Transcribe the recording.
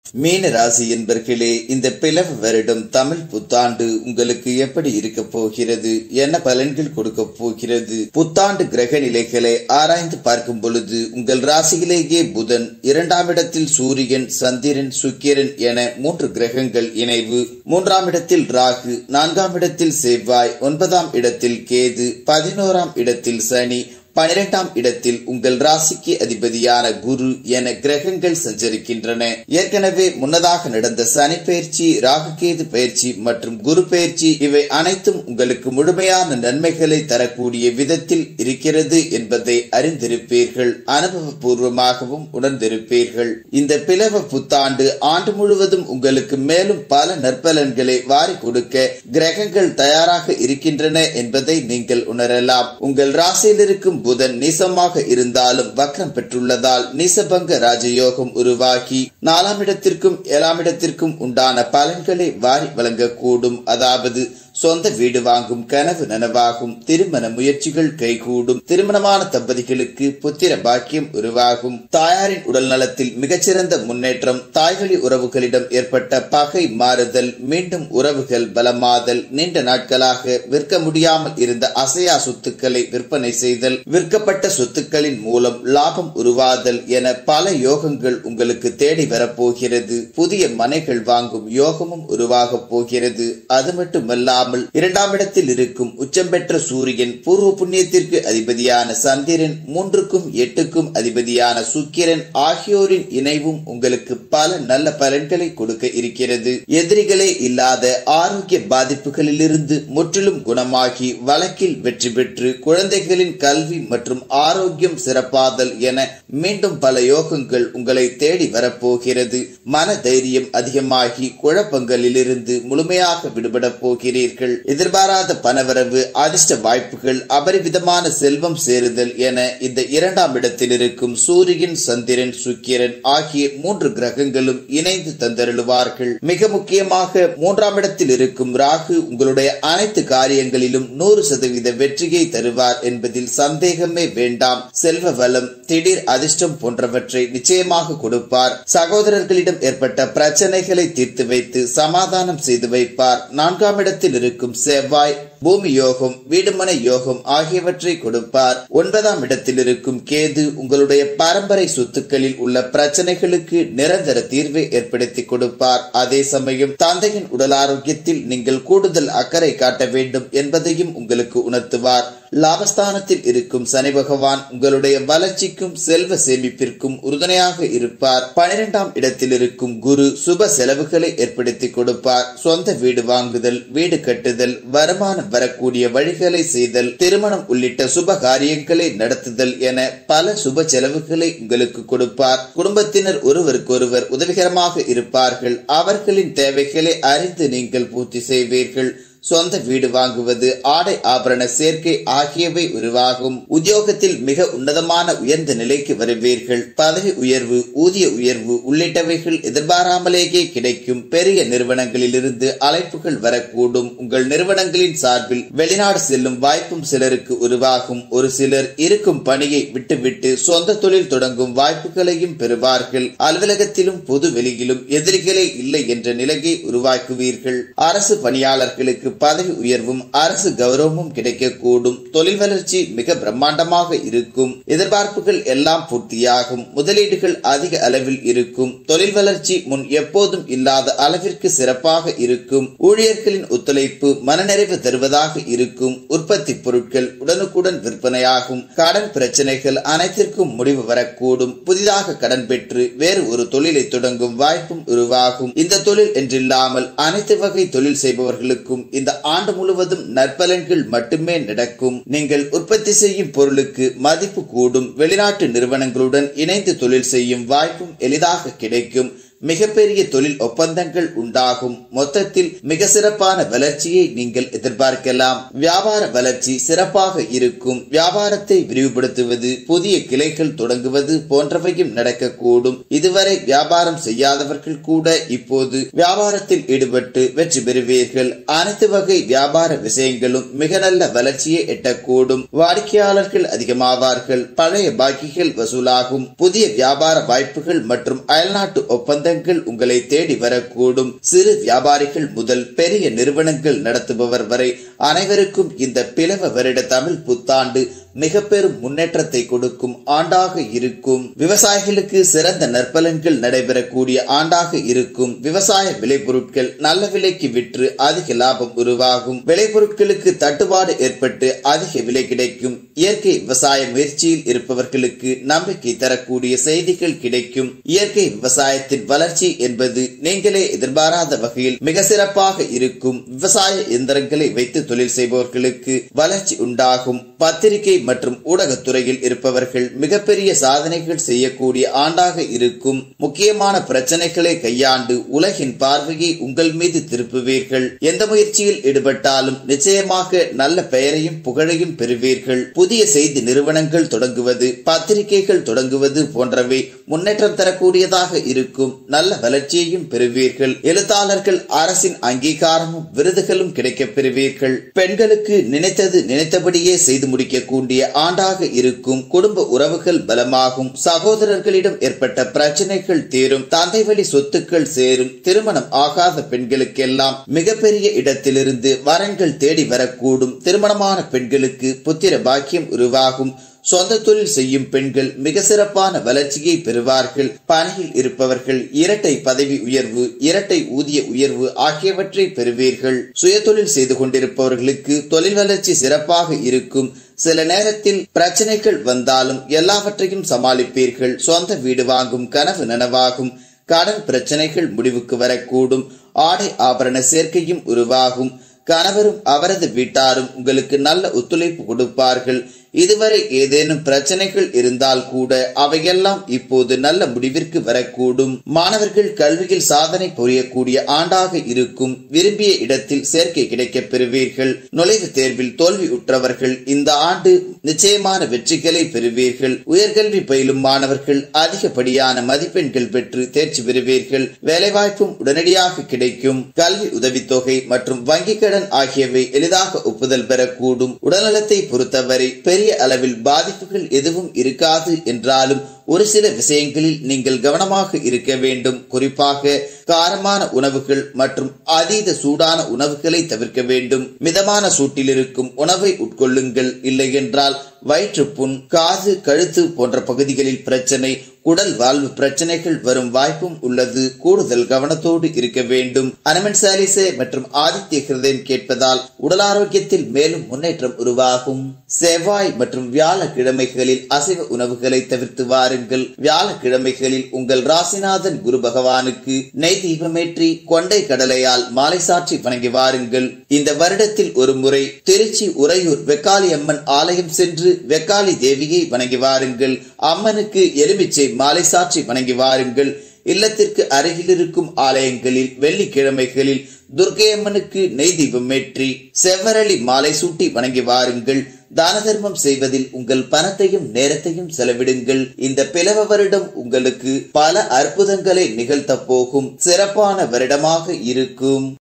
மீன ராசி என்பர்களே இந்த பிளவு வருடம் தமிழ் புத்தாண்டு உங்களுக்கு எப்படி இருக்க போகிறது என்ன பலன்கள் கொடுக்க போகிறது புத்தாண்டு கிரக நிலைகளை ஆராய்ந்து பார்க்கும் பொழுது உங்கள் ராசியிலேயே புதன் இரண்டாம் இடத்தில் சூரியன் சந்திரன் சுக்கிரன் என மூன்று கிரகங்கள் இணைவு மூன்றாம் இடத்தில் ராகு நான்காம் இடத்தில் செவ்வாய் ஒன்பதாம் இடத்தில் கேது பதினோராம் இடத்தில் சனி பனிரெண்டாம் இடத்தில் உங்கள் ராசிக்கு அதிபதியான குரு என கிரகங்கள் சஞ்சரிக்கின்றன ஏற்கனவே முன்னதாக நடந்த சனி பயிற்சி ராகுகேது பயிற்சி மற்றும் குரு பயிற்சி இவை அனைத்தும் உங்களுக்கு முழுமையான நன்மைகளை தரக்கூடிய விதத்தில் இருக்கிறது என்பதை அறிந்திருப்பீர்கள் அனுபவபூர்வமாகவும் உணர்ந்திருப்பீர்கள் இந்த பிளவ புத்தாண்டு ஆண்டு முழுவதும் உங்களுக்கு மேலும் பல நற்பலன்களை வாரி கொடுக்க கிரகங்கள் தயாராக இருக்கின்றன என்பதை நீங்கள் உணரலாம் உங்கள் ராசியில் இருக்கும் புதன் நீசமாக இருந்தாலும் வக்ரம் பெற்றுள்ளதால் நீசபங்க ராஜயோகம் உருவாகி நாலாம் இடத்திற்கும் ஏழாம் இடத்திற்கும் உண்டான பலன்களை வாரி வழங்கக்கூடும் அதாவது சொந்த வீடு வாங்கும் கனவு நனவாகும் திருமண முயற்சிகள் கைகூடும் திருமணமான தம்பதிகளுக்கு புத்திர பாக்கியம் உருவாகும் தாயாரின் உடல் நலத்தில் மிகச்சிறந்த முன்னேற்றம் தாய்வழி உறவுகளிடம் ஏற்பட்ட பகை மாறுதல் மீண்டும் உறவுகள் பலமாதல் நீண்ட நாட்களாக விற்க முடியாமல் இருந்த அசையா சொத்துக்களை விற்பனை செய்தல் விற்கப்பட்ட சொத்துக்களின் மூலம் லாபம் உருவாதல் என பல யோகங்கள் உங்களுக்கு தேடி வரப்போகிறது புதிய மனைகள் வாங்கும் யோகமும் உருவாக போகிறது அது மட்டுமல்லாமல் இல்லாமல் இரண்டாம் இடத்தில் இருக்கும் உச்சம் பெற்ற சூரியன் பூர்வ புண்ணியத்திற்கு அதிபதியான சந்திரன் மூன்றுக்கும் எட்டுக்கும் அதிபதியான சுக்கிரன் ஆகியோரின் இணைவும் உங்களுக்கு பல நல்ல பலன்களை கொடுக்க இருக்கிறது எதிரிகளே இல்லாத ஆரோக்கிய பாதிப்புகளிலிருந்து முற்றிலும் குணமாகி வழக்கில் வெற்றி பெற்று குழந்தைகளின் கல்வி மற்றும் ஆரோக்கியம் சிறப்பாதல் என மீண்டும் பல யோகங்கள் உங்களை தேடி வரப்போகிறது மன தைரியம் அதிகமாகி குழப்பங்களிலிருந்து முழுமையாக விடுபட போகிறீர்கள் எதிர்பாராத பணவரவு அதிர்ஷ்ட வாய்ப்புகள் அபரிவிதமான செல்வம் சேருதல் என இந்த இரண்டாம் இடத்தில் இருக்கும் சூரியன் சந்திரன் சுக்கிரன் ஆகிய மூன்று கிரகங்களும் இணைந்து தந்தருளுவார்கள் மிக முக்கியமாக மூன்றாம் இடத்தில் இருக்கும் ராகு உங்களுடைய அனைத்து காரியங்களிலும் நூறு சதவீத வெற்றியை தருவார் என்பதில் சந்தேகமே வேண்டாம் செல்வ வளம் திடீர் அதிர்ஷ்டம் போன்றவற்றை நிச்சயமாக கொடுப்பார் சகோதரர்களிடம் ஏற்பட்ட பிரச்சனைகளை தீர்த்து வைத்து சமாதானம் செய்து வைப்பார் நான்காம் இடத்தில் இருக்கும் செவ்வாய் பூமி யோகம் வீடுமனை யோகம் ஆகியவற்றை கொடுப்பார் ஒன்பதாம் இடத்தில் இருக்கும் கேது உங்களுடைய பரம்பரை சொத்துக்களில் உள்ள பிரச்சனைகளுக்கு நிரந்தர தீர்வை ஏற்படுத்தி கொடுப்பார் அதே சமயம் தந்தையின் உடல் ஆரோக்கியத்தில் நீங்கள் கூடுதல் அக்கறை காட்ட வேண்டும் என்பதையும் உங்களுக்கு உணர்த்துவார் லாபஸ்தானத்தில் இருக்கும் சனி பகவான் உங்களுடைய வளர்ச்சிக்கும் செல்வ சேமிப்பிற்கும் உறுதுணையாக இருப்பார் பனிரெண்டாம் இடத்தில் இருக்கும் குரு சுப செலவுகளை ஏற்படுத்தி கொடுப்பார் சொந்த வீடு வாங்குதல் வீடு கட்டுதல் வருமானம் வரக்கூடிய வழிகளை செய்தல் திருமணம் உள்ளிட்ட சுப காரியங்களை நடத்துதல் என பல சுப செலவுகளை உங்களுக்கு கொடுப்பார் குடும்பத்தினர் ஒருவருக்கொருவர் உதவிகரமாக இருப்பார்கள் அவர்களின் தேவைகளை அறிந்து நீங்கள் பூர்த்தி செய்வீர்கள் சொந்த வீடு வாங்குவது ஆடை ஆபரண சேர்க்கை ஆகியவை உருவாகும் உத்தியோகத்தில் மிக உன்னதமான உயர்ந்த நிலைக்கு வருவீர்கள் பதவி உயர்வு ஊதிய உயர்வு உள்ளிட்டவைகள் எதிர்பாராமலேயே கிடைக்கும் பெரிய நிறுவனங்களிலிருந்து அழைப்புகள் வரக்கூடும் உங்கள் நிறுவனங்களின் சார்பில் வெளிநாடு செல்லும் வாய்ப்பும் சிலருக்கு உருவாகும் ஒரு சிலர் இருக்கும் பணியை விட்டுவிட்டு சொந்த தொழில் தொடங்கும் வாய்ப்புகளையும் பெறுவார்கள் அலுவலகத்திலும் பொது வெளியிலும் எதிரிகளே இல்லை என்ற நிலையை உருவாக்குவீர்கள் அரசு பணியாளர்களுக்கு பதவி உயர்வும் அரசு கௌரவமும் கிடைக்கக்கூடும் தொழில் வளர்ச்சி மிக பிரம்மாண்டமாக இருக்கும் எதிர்பார்ப்புகள் எல்லாம் பூர்த்தியாகும் முதலீடுகள் அதிக அளவில் இருக்கும் தொழில் வளர்ச்சி முன் எப்போதும் இல்லாத அளவிற்கு சிறப்பாக இருக்கும் ஊழியர்களின் ஒத்துழைப்பு மனநிறைவு தருவதாக இருக்கும் உற்பத்தி பொருட்கள் உடனுக்குடன் விற்பனையாகும் கடன் பிரச்சனைகள் அனைத்திற்கும் முடிவு வரக்கூடும் புதிதாக கடன் பெற்று வேறு ஒரு தொழிலை தொடங்கும் வாய்ப்பும் உருவாகும் இந்த தொழில் என்றில்லாமல் அனைத்து வகை தொழில் செய்பவர்களுக்கும் இந்த ஆண்டு முழுவதும் நற்பலன்கள் மட்டுமே நடக்கும் நீங்கள் உற்பத்தி செய்யும் பொருளுக்கு மதிப்பு கூடும் வெளிநாட்டு நிறுவனங்களுடன் இணைந்து தொழில் செய்யும் வாய்ப்பும் எளிதாக கிடைக்கும் மிகப்பெரிய தொழில் ஒப்பந்தங்கள் உண்டாகும் மொத்தத்தில் மிக சிறப்பான வளர்ச்சியை நீங்கள் எதிர்பார்க்கலாம் வியாபார வளர்ச்சி சிறப்பாக இருக்கும் வியாபாரத்தை விரிவுபடுத்துவது புதிய கிளைகள் தொடங்குவது போன்றவையும் நடக்கக்கூடும் இதுவரை வியாபாரம் செய்யாதவர்கள் கூட இப்போது வியாபாரத்தில் ஈடுபட்டு வெற்றி பெறுவீர்கள் அனைத்து வகை வியாபார விஷயங்களும் மிக நல்ல வளர்ச்சியை எட்டக்கூடும் வாடிக்கையாளர்கள் அதிகமாவார்கள் பழைய பாக்கிகள் வசூலாகும் புதிய வியாபார வாய்ப்புகள் மற்றும் அயல்நாட்டு ஒப்பந்த சொந்தங்கள் உங்களை தேடி வரக்கூடும் சிறு வியாபாரிகள் முதல் பெரிய நிறுவனங்கள் நடத்துபவர் வரை அனைவருக்கும் இந்த பிளவ வருட தமிழ் புத்தாண்டு மிக பெரும் முன்னேற்றத்தை கொடுக்கும் ஆண்டாக இருக்கும் விவசாயிகளுக்கு சிறந்த நற்பலன்கள் நடைபெறக்கூடிய ஆண்டாக இருக்கும் விவசாய விளைபொருட்கள் நல்ல விலைக்கு விற்று அதிக லாபம் உருவாகும் விளைபொருட்களுக்கு தட்டுப்பாடு ஏற்பட்டு அதிக விலை கிடைக்கும் இயற்கை விவசாய முயற்சியில் இருப்பவர்களுக்கு நம்பிக்கை தரக்கூடிய செய்திகள் கிடைக்கும் இயற்கை விவசாயத்தின் வளர்ச்சி என்பது நீங்களே எதிர்பாராத வகையில் மிக சிறப்பாக இருக்கும் விவசாய இயந்திரங்களை வைத்து தொழில் செய்பவர்களுக்கு வளர்ச்சி உண்டாகும் பத்திரிகை மற்றும் ஊடகத்துறையில் இருப்பவர்கள் மிகப்பெரிய சாதனைகள் செய்யக்கூடிய ஆண்டாக இருக்கும் முக்கியமான பிரச்சனைகளை கையாண்டு உலகின் பார்வையை உங்கள் மீது திருப்புவீர்கள் எந்த முயற்சியில் ஈடுபட்டாலும் நிச்சயமாக நல்ல பெயரையும் புகழையும் பெறுவீர்கள் புதிய செய்தி நிறுவனங்கள் தொடங்குவது பத்திரிகைகள் தொடங்குவது போன்றவை முன்னேற்றம் தரக்கூடியதாக இருக்கும் நல்ல வளர்ச்சியையும் பெறுவீர்கள் எழுத்தாளர்கள் அரசின் அங்கீகாரமும் விருதுகளும் கிடைக்கப் பெறுவீர்கள் பெண்களுக்கு நினைத்தது நினைத்தபடியே செய்து முடிக்கக்கூடிய ஆண்டாக இருக்கும் குடும்ப உறவுகள் பலமாகும் சகோதரர்களிடம் ஏற்பட்ட பிரச்சனைகள் தீரும் தந்தை வழி சொத்துக்கள் சேரும் திருமணம் ஆகாத பெண்களுக்கெல்லாம் மிகப்பெரிய இடத்திலிருந்து வரன்கள் தேடி வரக்கூடும் திருமணமான பெண்களுக்கு புத்திர பாக்கியம் உருவாகும் சொந்த தொழில் செய்யும் பெண்கள் மிக சிறப்பான வளர்ச்சியை பெறுவார்கள் பணியில் இருப்பவர்கள் இரட்டை பதவி உயர்வு இரட்டை ஊதிய உயர்வு ஆகியவற்றை பெறுவீர்கள் சுயதொழில் செய்து கொண்டிருப்பவர்களுக்கு தொழில் வளர்ச்சி சிறப்பாக இருக்கும் சில நேரத்தில் பிரச்சனைகள் வந்தாலும் எல்லாவற்றையும் சமாளிப்பீர்கள் சொந்த வீடு வாங்கும் கனவு நனவாகும் கடன் பிரச்சனைகள் முடிவுக்கு வரக்கூடும் ஆடை ஆபரண சேர்க்கையும் உருவாகும் கணவரும் அவரது வீட்டாரும் உங்களுக்கு நல்ல ஒத்துழைப்பு கொடுப்பார்கள் இதுவரை ஏதேனும் பிரச்சனைகள் இருந்தால் கூட அவையெல்லாம் இப்போது நல்ல முடிவிற்கு வரக்கூடும் மாணவர்கள் கல்வியில் சாதனை புரியக்கூடிய ஆண்டாக இருக்கும் விரும்பிய இடத்தில் சேர்க்கை கிடைக்கப் பெறுவீர்கள் நுழைவுத் தேர்வில் தோல்வி உற்றவர்கள் இந்த ஆண்டு நிச்சயமான வெற்றிகளை பெறுவீர்கள் உயர்கல்வி பயிலும் மாணவர்கள் அதிகப்படியான மதிப்பெண்கள் பெற்று தேர்ச்சி பெறுவீர்கள் வேலைவாய்ப்பும் உடனடியாக கிடைக்கும் கல்வி உதவித்தொகை மற்றும் வங்கிக் கடன் ஆகியவை எளிதாக ஒப்புதல் பெறக்கூடும் உடல்நலத்தை பொறுத்தவரை பெரிய அளவில் பாதிப்புகள் எதுவும் இருக்காது என்றாலும் ஒரு சில விஷயங்களில் நீங்கள் கவனமாக இருக்க வேண்டும் குறிப்பாக காரமான உணவுகள் மற்றும் அதீத சூடான உணவுகளை தவிர்க்க வேண்டும் மிதமான சூட்டில் இருக்கும் உணவை உட்கொள்ளுங்கள் இல்லை என்றால் வயிற்றுப்புண் காது கழுத்து போன்ற பகுதிகளில் பிரச்சனை உடல் வாழ்வு பிரச்சனைகள் வரும் வாய்ப்பும் உள்ளது கூடுதல் கவனத்தோடு இருக்க வேண்டும் அனமன் சாலிசே மற்றும் ஆதித்ய ஹிருதயம் கேட்பதால் உடல் ஆரோக்கியத்தில் மேலும் முன்னேற்றம் உருவாகும் செவ்வாய் மற்றும் வியாழக்கிழமைகளில் அசைவ உணவுகளை தவிர்த்து வாருங்கள் வியாழக்கிழமைகளில் உங்கள் ராசிநாதன் குரு பகவானுக்கு நெய் தீபமேற்றி கொண்டை கடலையால் மாலை சாற்றி வணங்கி வாருங்கள் இந்த வருடத்தில் ஒரு முறை திருச்சி உறையூர் வெக்காளி அம்மன் ஆலயம் சென்று வெக்காளி தேவியை வணங்கி வாருங்கள் அம்மனுக்கு எலுமிச்சை மாலை சாற்றி வணங்கி வாருங்கள் இல்லத்திற்கு அருகில் இருக்கும் ஆலயங்களில் வெள்ளிக்கிழமைகளில் துர்க்கையம்மனுக்கு நெய் தீபம் ஏற்றி செவ்வரளி மாலை சூட்டி வணங்கி வாருங்கள் தான தர்மம் செய்வதில் உங்கள் பணத்தையும் நேரத்தையும் செலவிடுங்கள் இந்த பிளவ வருடம் உங்களுக்கு பல அற்புதங்களை நிகழ்த்த போகும் சிறப்பான வருடமாக இருக்கும்